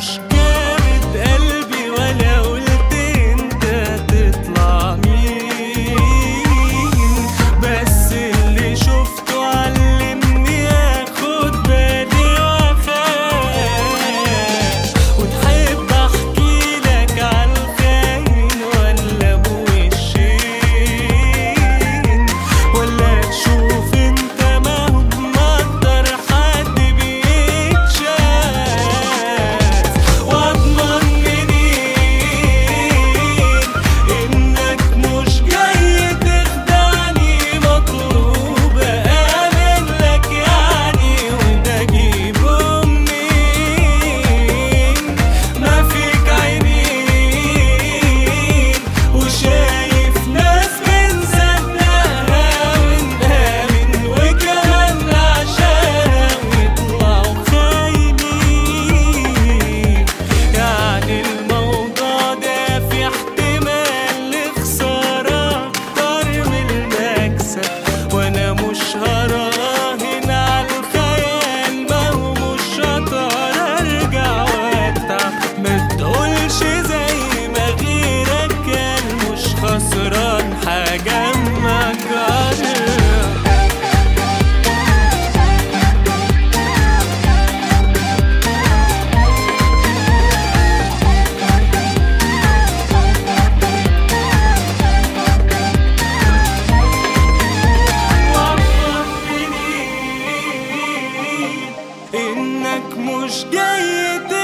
مش جامد قلبي ولا قلت انت تطلع مين بس اللي شفته علمني اخد بالي واخاف وتحب احكي لك على الخاين ولا ابو وشين ولا تشوف انت ما هو مقدر حد بيتشاف واضمن منين انك مش جاي تخدعني مطلوب امن لك يعني وده اجيبه منين ما فيك عينين وشايف ناس بنصدقها ونآمن وكمان نعشاها ويطلعوا خاينين يعني الموضوع ده في احتمال لخسارة أكتر من المكسب وأنا مش هراهن على الخيال ما هو مش هقدر أرجع وأتعب ما تقولش زي ما غيرك كان مش خسران حاجة ما جرب انك مش جاي